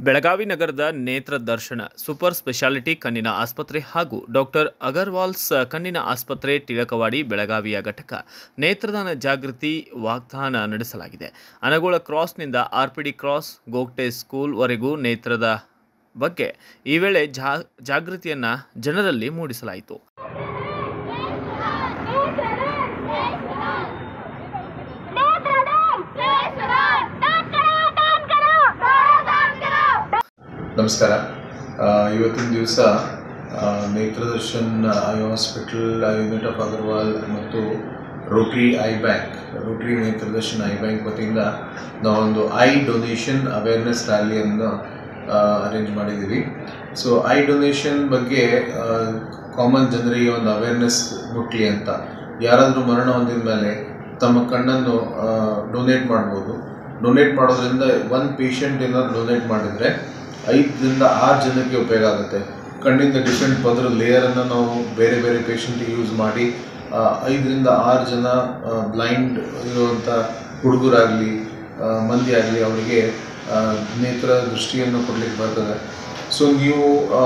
ಬೆಳಗಾವಿ ನಗರದ ನೇತ್ರ ದರ್ಶನ ಸೂಪರ್ ಸ್ಪೆಷಾಲಿಟಿ ಕಣ್ಣಿನ ಆಸ್ಪತ್ರೆ ಹಾಗೂ ಡಾಕ್ಟರ್ ಅಗರ್ವಾಲ್ಸ್ ಕಣ್ಣಿನ ಆಸ್ಪತ್ರೆ ಟಿಳಕವಾಡಿ ಬೆಳಗಾವಿಯ ಘಟಕ ನೇತ್ರದಾನ ಜಾಗೃತಿ ವಾಗ್ದಾನ ನಡೆಸಲಾಗಿದೆ ಅನಗೋಳ ಕ್ರಾಸ್ನಿಂದ ಆರ್ಪಿಡಿ ಕ್ರಾಸ್ ಗೋಗ್ಟೆ ಸ್ಕೂಲ್ವರೆಗೂ ನೇತ್ರದ ಬಗ್ಗೆ ಈ ವೇಳೆ ಜಾ ಜಾಗೃತಿಯನ್ನು ಜನರಲ್ಲಿ ಮೂಡಿಸಲಾಯಿತು ನಮಸ್ಕಾರ ಆ, ಇವತ್ತಿನ ದಿವಸ Netradarshan eye hospital unit of Agarwal ಮತ್ತು Rotary eye bank Rotary Netradarshan eye bank ವತಿಯಿಂದ ನಾವೊಂದು ಐ ಡೊನೇಷನ್ ಅವೇರ್ನೆಸ್ ರ್ಯಾಲಿಯನ್ನು ಅರೇಂಜ್ ಮಾಡಿದ್ದೀವಿ ಸೊ ಐ ಡೊನೇಷನ್ ಬಗ್ಗೆ ಕಾಮನ್ ಜನರಿಗೆ ಒಂದು ಅವೇರ್ನೆಸ್ ಮುಟ್ಲಿ ಅಂತ ಯಾರಾದರೂ ಮರಣ ಹೊಂದಿದ ಮೇಲೆ ತಮ್ಮ ಕಣ್ಣನ್ನು ಡೊನೇಟ್ ಮಾಡ್ಬೋದು ಡೊನೇಟ್ ಮಾಡೋದ್ರಿಂದ ಒಂದು ಪೇಷಂಟ್ ಏನಾದ್ರು ಡೊನೇಟ್ ಮಾಡಿದರೆ ಐದರಿಂದ ಆರು ಜನಕ್ಕೆ ಉಪಯೋಗ ಆಗುತ್ತೆ ಕಣ್ಣಿಂದ ಡಿಫ್ರೆಂಟ್ ಪದರ ಲೇಯರನ್ನು ನಾವು ಬೇರೆ ಬೇರೆ ಪೇಷಂಟಿಗೆ ಯೂಸ್ ಮಾಡಿ ಆ, ಐದರಿಂದ ಆರು ಜನ ಬ್ಲೈಂಡ್ ಇರುವಂಥ ಹುಡುಗರಾಗಲಿ ಮಂದಿ ಆಗಲಿ ಅವರಿಗೆ ಆ, ನೇತ್ರ ದೃಷ್ಟಿಯನ್ನು ಕೊಡ್ಲಿಕ್ಕೆ ಬರ್ತದೆ ಸೊ ನೀವು ಆ,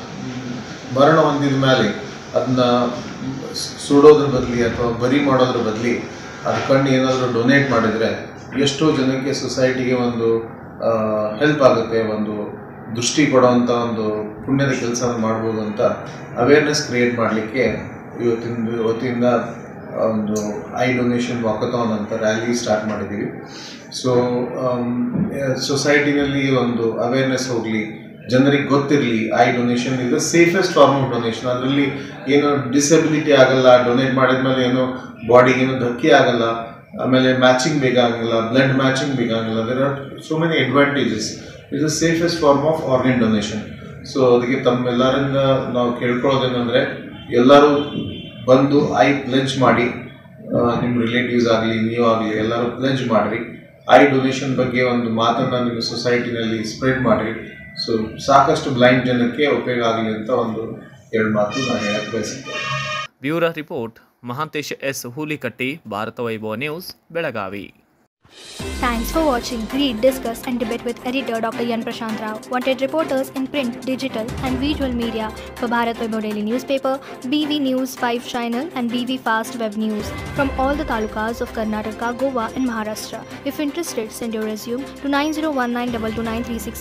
ಮರಣ ಹೊಂದಿದ ಮೇಲೆ ಅದನ್ನ ಸುಡೋದ್ರ ಬದಲಿ ಅಥವಾ ಬರಿ ಮಾಡೋದ್ರ ಬದಲಿ ಅದು ಕಣ್ಣು ಏನಾದರೂ ಡೊನೇಟ್ ಮಾಡಿದರೆ ಎಷ್ಟೋ ಜನಕ್ಕೆ ಸೊಸೈಟಿಗೆ ಒಂದು ಹೆಲ್ಪ್ ಆಗುತ್ತೆ ಒಂದು ದೃಷ್ಟಿ ಕೊಡೋವಂಥ ಒಂದು ಪುಣ್ಯದ ಕೆಲಸ ಮಾಡ್ಬೋದು ಅಂತ ಅವೇರ್ನೆಸ್ ಕ್ರಿಯೇಟ್ ಮಾಡಲಿಕ್ಕೆ ಇವತ್ತಿನ ವತಿಯಿಂದ ಒಂದು ಐ ಡೊನೇಷನ್ ವಾಕಥಾನ್ ಅಂತ ರ್ಯಾಲಿ ಸ್ಟಾರ್ಟ್ ಮಾಡಿದ್ದೀವಿ ಸೊ ಸೊಸೈಟಿನಲ್ಲಿ ಒಂದು ಅವೇರ್ನೆಸ್ ಹೋಗಲಿ ಜನರಿಗೆ ಗೊತ್ತಿರಲಿ eye donation is the safest form of donation ಅದರಲ್ಲಿ ಏನು ಡಿಸಬಿಲಿಟಿ ಆಗಲ್ಲ ಡೊನೇಟ್ ಮಾಡಿದ್ಮೇಲೆ ಏನು ಬಾಡಿಗೆ ಏನು ಧಕ್ಕೆ ಆಗಲ್ಲ ಆಮೇಲೆ ಮ್ಯಾಚಿಂಗ್ ಬೇಕಾಗಿಲ್ಲ ಬ್ಲಡ್ ಮ್ಯಾಚಿಂಗ್ ಬೇಕಾಗಿಲ್ಲ there are so many advantages is the safest form of organ donation so ಅದಕ್ಕೆ ತಮ್ಮೆಲ್ಲರಿಂದ ನಾವು ಕೇಳ್ಕೊಳ್ಳೋದೇನೆಂದರೆ ಎಲ್ಲರೂ ಬಂದು ಐ ಪ್ಲೆಜ್ ಮಾಡಿ ನಿಮ್ಮ ರಿಲೇಟಿವ್ಸ್ ಆಗಲಿ ನೀವು ಆಗಲಿ ಎಲ್ಲರೂ ಪ್ಲೆಜ್ ಮಾಡಿರಿ ಐ ಡೊನೇಷನ್ ಬಗ್ಗೆ ಒಂದು ಮಾತನ್ನು ನಿಮ್ಮ ಸೊಸೈಟಿನಲ್ಲಿ ಸ್ಪ್ರೆಡ್ ಮಾಡಿರಿ ಸೊ ಸಾಕಷ್ಟು ಬ್ಲೈಂಡ್ ಜನಕ್ಕೆ ಉಪಯೋಗ ಆಗಲಿ ಅಂತ ಒಂದು ಎರಡು ಮಾತು ನಾನು ಹೇಳಕ್ಕೆ ಬಯಸುತ್ತೇನೆ bureau report Mahantesha S Hoolikatti Bharata Vaibhava news Belagavi Thanks for watching Read, Discuss and Debate with editor Dr. Yan Prashant Rao. Wanted reporters in print, digital and visual media for Bharat Vaibhav Daily Newspaper, BV News 5 Channel and BV Fast Web News from all the talukas of Karnataka, Goa and Maharashtra. If interested, send your resume to 9019229369